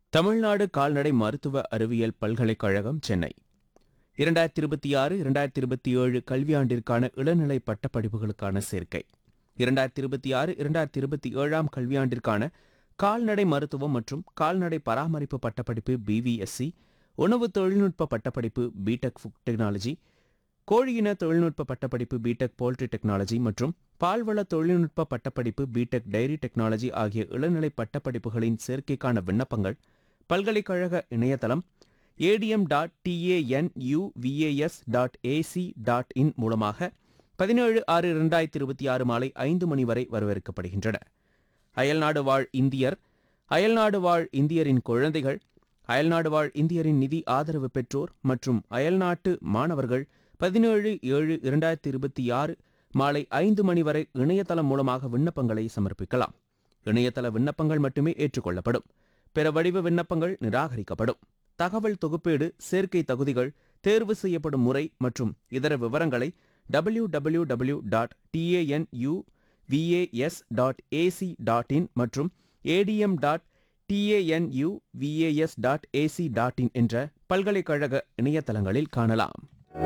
தமிழ்நாடு கால்நடை மருத்துவ அறிவியல் பல்கலைக்கழகம் சென்னை இரண்டாயிரத்தி இருபத்தி ஆறு இரண்டாயிரத்தி இருபத்தி ஏழு கல்வியாண்டிற்கான இளநிலை பட்டப்படிப்புகளுக்கான சேர்க்கை இரண்டாயிரத்தி இருபத்தி ஆறு இரண்டாயிரத்தி இருபத்தி ஏழாம் கல்வியாண்டிற்கான கால்நடை மருத்துவம் மற்றும் கால்நடை பராமரிப்பு பட்டப்படிப்பு பிவிஎஸ்சி உணவு தொழில்நுட்ப பட்டப்படிப்பு பிடெக் ஃபுட் டெக்னாலஜி கோழியின தொழில்நுட்ப பட்டப்படிப்பு பிடெக் போல்ட்ரி டெக்னாலஜி மற்றும் பால்வள தொழில்நுட்ப பட்டப்படிப்பு பிடெக் டைரி டெக்னாலஜி ஆகிய இளநிலை பட்டப்படிப்புகளின் சேர்க்கைக்கான விண்ணப்பங்கள் பல்கலைக்கழக இணையதளம் ADM dot TANUVAS dot AC dot in மூலமாக பதினேழு ஆறு இரண்டாயிரத்தி இருபத்தி ஆறு மாலை ஐந்து மணி வரை வரவேற்கப்படுகின்றன அயல்நாடு வாழ் இந்தியர் அயல்நாடு வாழ் இந்தியரின் குழந்தைகள் அயல்நாடு வாழ் இந்தியரின் நிதி ஆதரவு பெற்றோர் மற்றும் அயல்நாட்டு மாணவர்கள் பதினேழு ஏழு இரண்டாயிரத்தி இருபத்தி ஆறு மாலை ஐந்து மணி வரை இணையதளம் மூலமாக விண்ணப்பங்களை சமர்ப்பிக்கலாம் இணையதள விண்ணப்பங்கள் மட்டுமே ஏற்றுக்கொள்ளப்படும் பிற வடிவ விண்ணப்பங்கள் நிராகரிக்கப்படும் தகவல் தொகுப்பீடு சேர்க்கை தகுதிகள் தேர்வு செய்யப்படும் முறை மற்றும் இதர விவரங்களை W W W dot TANUVAS dot AC dot in மற்றும் ADM dot TANUVAS dot AC dot in என்ற பல்கலைக்கழக இணையதளங்களில் காணலாம்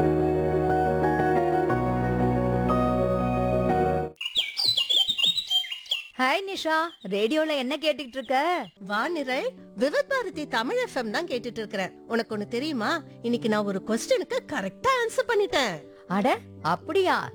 ஹாய் நிஷா ரேடியோல என்ன கேட்டுட்டு இருக்க வானிரல் விவத் பாரதி தமிழ் எஃப்எம் தான் கேட்டுட்டு இருக்கிறேன் உனக்கு ஒண்ணு தெரியுமா இன்னைக்கு நான் ஒரு கொஸ்டினுக்கு கரெக்டா ஆன்சர் பண்ணிட்டேன் அட அப்படியா